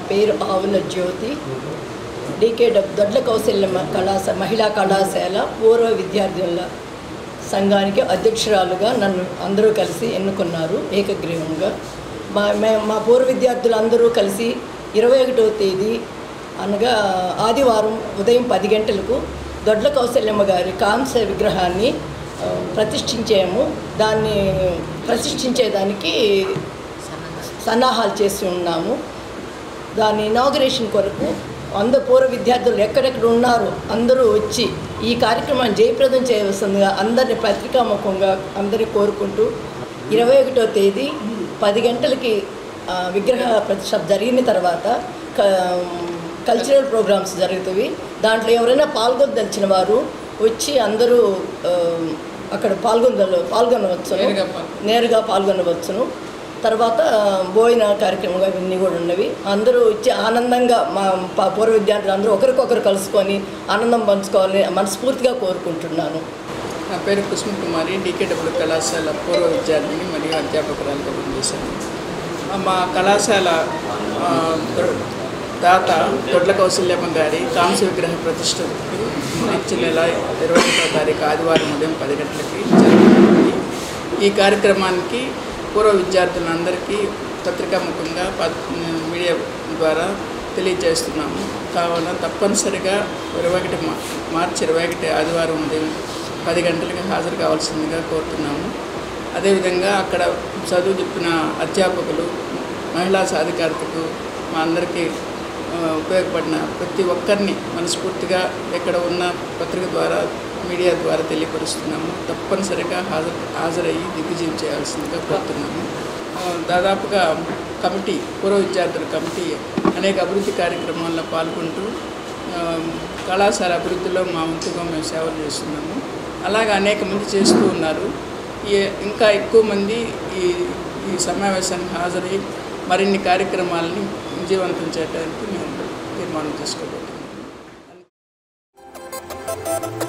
పేరు ఆవుల జ్యోతి డీకే దొడ్ల కౌశల్య కళాశ మహిళా కళాశాల పూర్వ విద్యార్థుల సంఘానికి అధ్యక్షురాలుగా నన్ను అందరూ కలిసి ఎన్నుకున్నారు ఏకగ్రీవంగా మా మే- మా పూర్వ విద్యార్థులు అందరూ కలిసి ఇరవై ఒకటవ తేదీ అనగా ఆదివారం ఉదయం పది గంటలకు దొడ్ల కౌశల్యమ్మ గారి కాంస్య విగ్రహాన్ని ఆ, ప్రతిష్ఠించాము దాన్ని ప్రతిష్ఠించేదానికి సన్నాహాలు చేసి ఉన్నాము దాని ఇనాగరేషన్ కొరకు అందరు పూర్వ విద్యార్థులు ఎక్కడెక్కడ ఉన్నారో అందరూ వచ్చి ఈ కార్యక్రమాన్ని జయప్రదం చేయవలసిందిగా అందరిని పత్రికాముఖంగా అందరినీ కోరుకుంటూ ఇరవై ఒకటో తేదీ పది గంటలకి ఆ, విగ్రహ ప్రతిష్ట జరిగిన తర్వాత క- కల్చరల్ ప్రోగ్రామ్స్ జరుగుతాయి దాంట్లో ఎవరైనా పాల్గొనదలిచిన వారు వచ్చి అందరూ ఆ, అక్కడ పాల్గొన పాల్గొనవచ్చును నేరుగా పాల్గొ- నేరుగా పాల్గొనవచ్చును తర్వాత భోజన కార్యక్రమం ఇవన్నీ కూడా ఉన్నవి అందరూ వచ్చి ఆనందంగా మా ప- పూర్వ విద్యార్థులు అందరూ ఒకరికొకరు కలుసుకొని ఆనందం పంచుకోవాలని మనస్ఫూర్తిగా కోరుకుంటున్నాను నా పేరు కుసుమ కుమారి డీకేడబ్ల్యూ కళాశాల పూర్వ విద్యార్థిని మరియు అధ్యాపకురాలుగా పనిచేశాను ఆ, మా కళాశాల ఆ, దొ- దాత దొడ్ల కౌశల్యమ్మ గారి కాంస్య విగ్రహ ప్రతిష్టకు ఇచ్చిన నెల ఇరవై ఒకటో తారీఖు ఆదివారం ఉదయం పది గంటలకి జరుగుతుంది ఈ కార్యక్రమానికి పూర్వ విద్యార్థులందరికీ పత్రికాముఖంగా ప- మీడియా ద్వారా తెలియజేస్తున్నాము కావున తప్పనిసరిగా ఇరవై ఒకటి మా- మార్చి ఇరవై ఒకటి ఆదివారం ఉదయం పది గంటలకి హాజరు కావాల్సిందిగా కోరుతున్నాము అదేవిధంగా అక్కడ చదువు చెప్పిన అధ్యాపకులు మహిళా సాధికారతకు మా అందరికీ ఆ, ఉపయోగపడిన ప్రతి ఒక్కరిని మనస్ఫూర్తిగా ఎక్కడ ఉన్న పత్రిక ద్వారా మీడియా ద్వారా తెలియపరుస్తున్నాము తప్పనిసరిగా హాజరు హాజరయ్యి దిగ్విజయం చేయాల్సిందిగా కోరుతున్నాము ఆ, దాదాపుగా కమిటీ పూర్వ విద్యార్థుల కమిటీ అనేక అభివృద్ధి కార్యక్రమాల్లో పాల్గొంటూ ఆ, కళాశాల అభివృద్ధిలో మా వంతుగా మేము సేవలు చేస్తున్నాము అలాగే అనేక మంది చేస్తూ ఉన్నారు ఈ ఇంకా ఎక్కువ మంది ఈ ఈ సమావేశానికి హాజరై మరిన్ని కార్యక్రమాలని విజయవంతం చేయడానికి మేము తీర్మానం తీసుకోబోతున్నాము